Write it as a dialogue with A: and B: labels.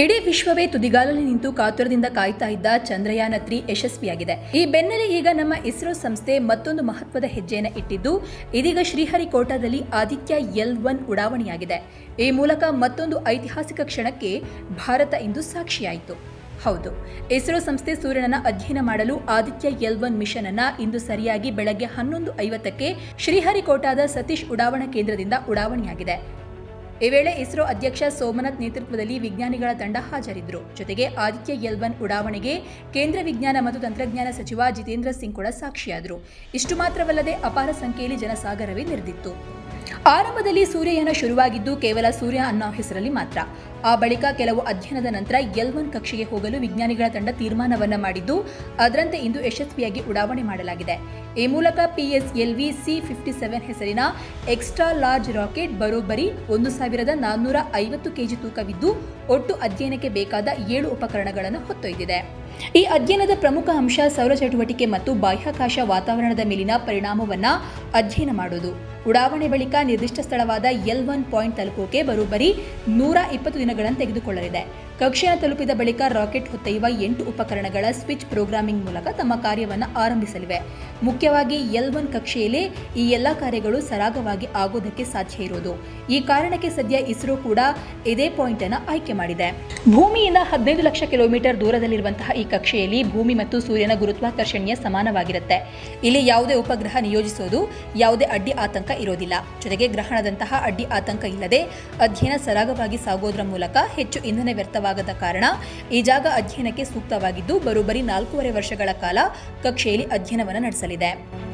A: ಇಡೀ ವಿಶ್ವವೇ ತುದಿಗಾಲಲ್ಲಿ ನಿಂತು ಕಾತುರದಿಂದ ಕಾಯ್ತಾ ಇದ್ದ ಚಂದ್ರಯಾನ ತ್ರೀ ಯಶಸ್ವಿಯಾಗಿದೆ ಈ ಬೆನ್ನಲ್ಲೇ ಈಗ ನಮ್ಮ ಇಸ್ರೋ ಸಂಸ್ಥೆ ಮತ್ತೊಂದು ಮಹತ್ವದ ಹೆಜ್ಜೆಯನ್ನು ಇಟ್ಟಿದ್ದು ಇದೀಗ ಶ್ರೀಹರಿಕೋಟಾದಲ್ಲಿ ಆದಿತ್ಯ ಎಲ್ ಒನ್ ಉಡಾವಣೆಯಾಗಿದೆ ಈ ಮೂಲಕ ಮತ್ತೊಂದು ಐತಿಹಾಸಿಕ ಕ್ಷಣಕ್ಕೆ ಭಾರತ ಇಂದು ಸಾಕ್ಷಿಯಾಯಿತು ಹೌದು ಇಸ್ರೋ ಸಂಸ್ಥೆ ಸೂರ್ಯನನ್ನ ಅಧ್ಯಯನ ಮಾಡಲು ಆದಿತ್ಯ ಎಲ್ ಒನ್ ಮಿಷನ್ ಅನ್ನ ಇಂದು ಸರಿಯಾಗಿ ಬೆಳಗ್ಗೆ ಹನ್ನೊಂದು ಐವತ್ತಕ್ಕೆ ಶ್ರೀಹರಿಕೋಟಾದ ಸತೀಶ್ ಉಡಾವಣಾ ಕೇಂದ್ರದಿಂದ ಉಡಾವಣೆಯಾಗಿದೆ ಈ ವೇಳೆ ಇಸ್ರೋ ಅಧ್ಯಕ್ಷ ಸೋಮನಾಥ್ ನೇತೃತ್ವದಲ್ಲಿ ವಿಜ್ಞಾನಿಗಳ ತಂಡ ಹಾಜರಿದ್ದರು ಜೊತೆಗೆ ಆದಿತ್ಯ ಎಲ್ ಒನ್ ಉಡಾವಣೆಗೆ ಕೇಂದ್ರ ವಿಜ್ಞಾನ ಮತ್ತು ತಂತ್ರಜ್ಞಾನ ಸಚಿವ ಜಿತೇಂದ್ರ ಸಿಂಗ್ ಕೂಡ ಸಾಕ್ಷಿಯಾದರು ಇಷ್ಟು ಮಾತ್ರವಲ್ಲದೆ ಅಪಾರ ಸಂಖ್ಯೆಯಲ್ಲಿ ಜನಸಾಗರವೇ ನೆರೆದಿತ್ತು ಆರಂಭದಲ್ಲಿ ಸೂರ್ಯಯಾನ ಶುರುವಾಗಿದ್ದು ಕೇವಲ ಸೂರ್ಯ ಅನ್ನೋ ಹೆಸರಲ್ಲಿ ಮಾತ್ರ ಆ ಬಳಿಕ ಕೆಲವು ಅಧ್ಯಯನದ ನಂತರ ಎಲ್ ಒನ್ ಕಕ್ಷೆಗೆ ಹೋಗಲು ವಿಜ್ಞಾನಿಗಳ ತಂಡ ತೀರ್ಮಾನವನ್ನ ಮಾಡಿದ್ದು ಅದರಂತೆ ಇಂದು ಯಶಸ್ವಿಯಾಗಿ ಉಡಾವಣೆ ಮಾಡಲಾಗಿದೆ ಈ ಮೂಲಕ ಪಿಎಸ್ಎಲ್ವಿ ಸಿ ಫಿಫ್ಟಿ ಸೆವೆನ್ ಹೆಸರಿನ ಎಕ್ಸ್ಟ್ರಾ ಲಾರ್ಜ್ ರಾಕೆಟ್ ಬರೋಬ್ಬರಿ ಒಂದು ಸಾವಿರದ ನಾನ್ನೂರ ಐವತ್ತು ಕೆಜಿ ತೂಕವಿದ್ದು ಒಟ್ಟು ಅಧ್ಯಯನಕ್ಕೆ ಬೇಕಾದ ಏಳು ಉಪಕರಣಗಳನ್ನು ಹೊತ್ತೊಯ್ದಿದೆ ಈ ಅಧ್ಯಯನದ ಪ್ರಮುಖ ಅಂಶ ಸೌರ ಚಟುವಟಿಕೆ ಮತ್ತು ಬಾಹ್ಯಾಕಾಶ ವಾತಾವರಣದ ಮೇಲಿನ ಪರಿಣಾಮವನ್ನ ಅಧ್ಯಯನ ಮಾಡುವುದು ಉಡಾವಣೆ ಬಳಿಕ ನಿರ್ದಿಷ್ಟ ಸ್ಥಳವಾದ ಎಲ್ ಒನ್ ಪಾಯಿಂಟ್ ತಲುಪೋಕೆ ಬರೋಬ್ಬರಿ ನೂರ ಇಪ್ಪತ್ತು ದಿನಗಳನ್ನು ತೆಗೆದುಕೊಳ್ಳಲಿದೆ ಕಕ್ಷೆಯನ್ನು ತಲುಪಿದ ಬಳಿಕ ರಾಕೆಟ್ ಹೊತ್ತೊಯ್ಯುವ ಎಂಟು ಉಪಕರಣಗಳ ಸ್ವಿಚ್ ಪ್ರೋಗ್ರಾಮಿಂಗ್ ಮೂಲಕ ತಮ್ಮ ಕಾರ್ಯವನ್ನು ಆರಂಭಿಸಲಿವೆ ಮುಖ್ಯವಾಗಿ ಎಲ್ ಒನ್ ಕಕ್ಷೆಯಲ್ಲೇ ಈ ಎಲ್ಲ ಕಾರ್ಯಗಳು ಸರಾಗವಾಗಿ ಆಗೋದಕ್ಕೆ ಸಾಧ್ಯ ಇರೋದು ಈ ಕಾರಣಕ್ಕೆ ಸದ್ಯ ಇಸ್ರೋ ಕೂಡ ಇದೇ ಪಾಯಿಂಟ್ ಅನ್ನು ಆಯ್ಕೆ ಮಾಡಿದೆ ಭೂಮಿಯಿಂದ ಹದಿನೈದು ಲಕ್ಷ ಕಿಲೋಮೀಟರ್ ದೂರದಲ್ಲಿರುವಂತಹ ಈ ಕಕ್ಷೆಯಲ್ಲಿ ಭೂಮಿ ಮತ್ತು ಸೂರ್ಯನ ಗುರುತ್ವಾಕರ್ಷಣೆಯ ಸಮಾನವಾಗಿರುತ್ತೆ ಇಲ್ಲಿ ಯಾವುದೇ ಉಪಗ್ರಹ ನಿಯೋಜಿಸೋದು ಯಾವುದೇ ಅಡ್ಡಿ ಆತಂಕ ಇರೋದಿಲ್ಲ ಜೊತೆಗೆ ಗ್ರಹಣದಂತಹ ಅಡ್ಡಿ ಆತಂಕ ಇಲ್ಲದೆ ಅಧ್ಯಯನ ಸರಾಗವಾಗಿ ಸಾಗೋದ್ರ ಮೂಲಕ ಹೆಚ್ಚು ಇಂಧನ ವ್ಯರ್ಥವಾಗದ ಕಾರಣ ಈ ಜಾಗ ಅಧ್ಯಯನಕ್ಕೆ ಸೂಕ್ತವಾಗಿದ್ದು ಬರೋಬ್ಬರಿ ನಾಲ್ಕೂವರೆ ವರ್ಷಗಳ ಕಾಲ ಕಕ್ಷೆಯಲ್ಲಿ ಅಧ್ಯಯನವನ್ನು ನಡೆಸಲಿದೆ